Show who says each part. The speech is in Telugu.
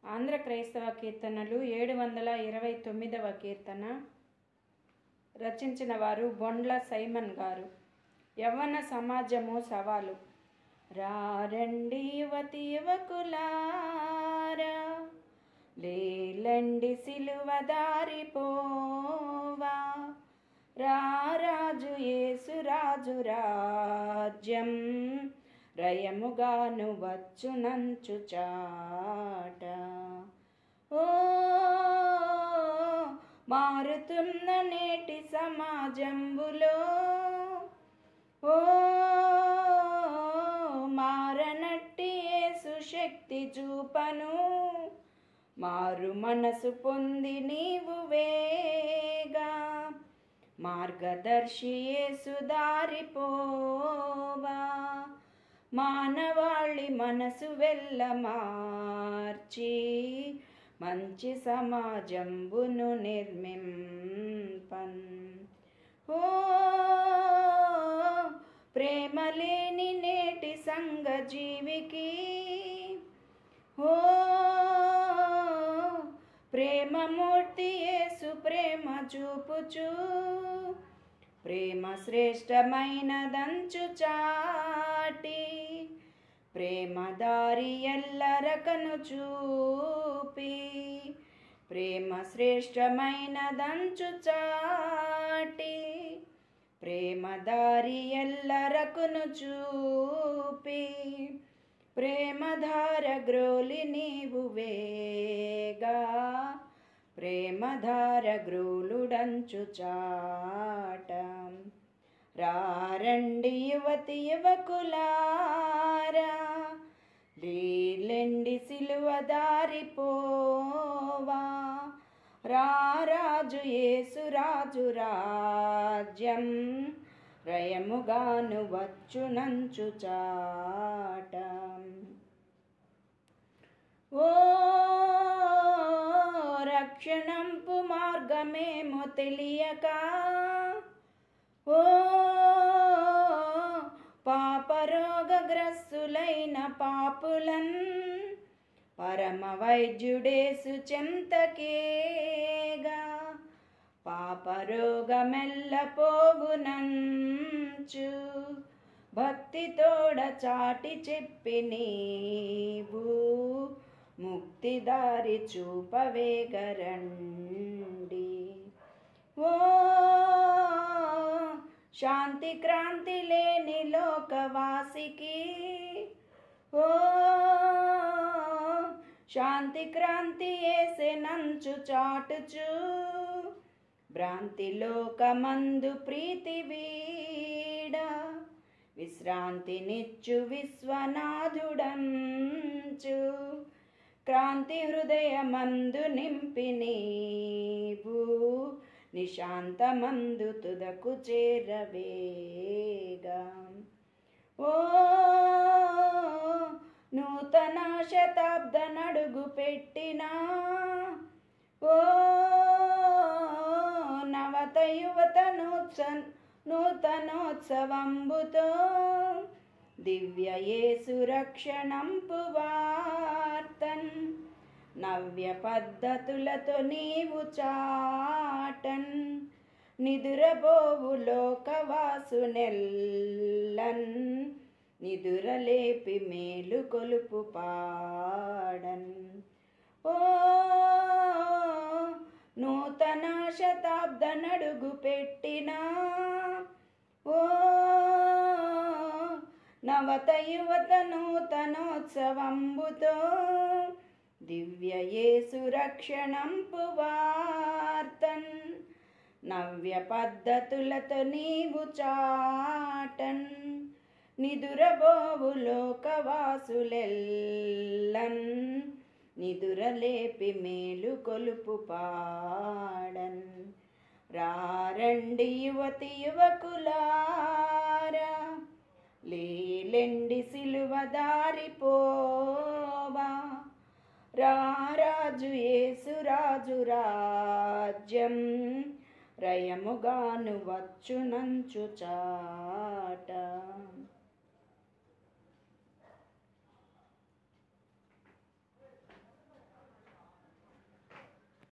Speaker 1: ఆంధ్ర క్రైస్తవ కీర్తనలు ఏడు వందల ఇరవై తొమ్మిదవ కీర్తన రచించిన వారు బొండ్ల సైమన్ గారు యవ్వన సమాజము సవాలు రారండి యువతి యువకులారా లేలండి సిలువ దారిపోవా రారాజు యేసు రాజు రాజ్యం రయముగాను వచ్చునంచు చాట ఓ మారుతున్న నేటి సమాజంబులో ఓ మారనట్టి యేసు శక్తి చూపను మారు మనసు పొంది నీవు వేగా మార్గదర్శి యేసు దారిపోవా మానవాళి మనసు వెళ్ళ మార్చి మంచి సమాజంబును నిర్మింపన్ ఓ ప్రేమ లేని నేటి సంగ జీవికి ఓ ప్రేమమూర్తి యేసు ప్రేమ చూపుచు ప్రేమ శ్రేష్టమైనదంచు చాటి ప్రేమ దారి ఎల్లరకను చూపి ప్రేమ శ్రేష్టమైనదంచు చాటి ప్రేమ దారి ఎల్లరకును చూపి ప్రేమధార గ్రోలి నీవు వేగా ప్రేమధార గ్రోలుడంచు చాట రారండి యువతి యువకులారా లీలెండి సిలువ దారిపోవా రారాజు యేసు రాజు రాజ్యం రయముగాను వచ్చునంచు చాట ఓ రక్షణంపు మార్గమేమో తెలియక ఓ పాపరోగగ్రస్తులైన పాపులన్ పరమ వైద్యుడేసు చెంతకేగా పాపరోగమెల్ల పోగునంచు భక్తితోడ చాటి చెప్పి నీవు ముక్తిదారి చూపవేగరండి ఓ శాంతి క్రాంతి లేని లోకవాసికి ఓ శాంతి క్రాంతి వేసే నంచు చాటుచు భ్రాంతి లోకమందు ప్రీతి వీడ విశ్రాంతినిచ్చు విశ్వనాథుడంచు క్రాంతి హృదయమందు నింపి నీవు నిశాంతమందు తుదకు చేరవేగా ఓ నూతన శతాబ్ద నడుగు పెట్టినా ఓ నవత యువత నూత్స నూతనోత్సవంబుతో దివ్య యేసు రక్షణంపు వార్తన్ నవ్య పద్ధతులతో నీవు చాటన్ నిదురబోవు లోకవాసు నెల్లన్ నిదురలేపి మేలు కొలుపు పాడన్ ఓ నూతన శతాబ్ద నడుగు పెట్టినా ఓ నవత యువత నూతనోత్సవంబుతో దివ్య యేసు రక్షణంపు వార్తన్ నవ్య పద్ధతులతో నీవు చాటన్ నిదురబోవు లోకవాసులెల్లన్ నిదురలేపి మేలు కొలుపు పాడన్ రారండి యువతి యువకులారా లేలెండి సిలువ దారిపోవా రారాజు యేసు రాజు రాజ్యం రయముగాను వచ్చునంచు చాట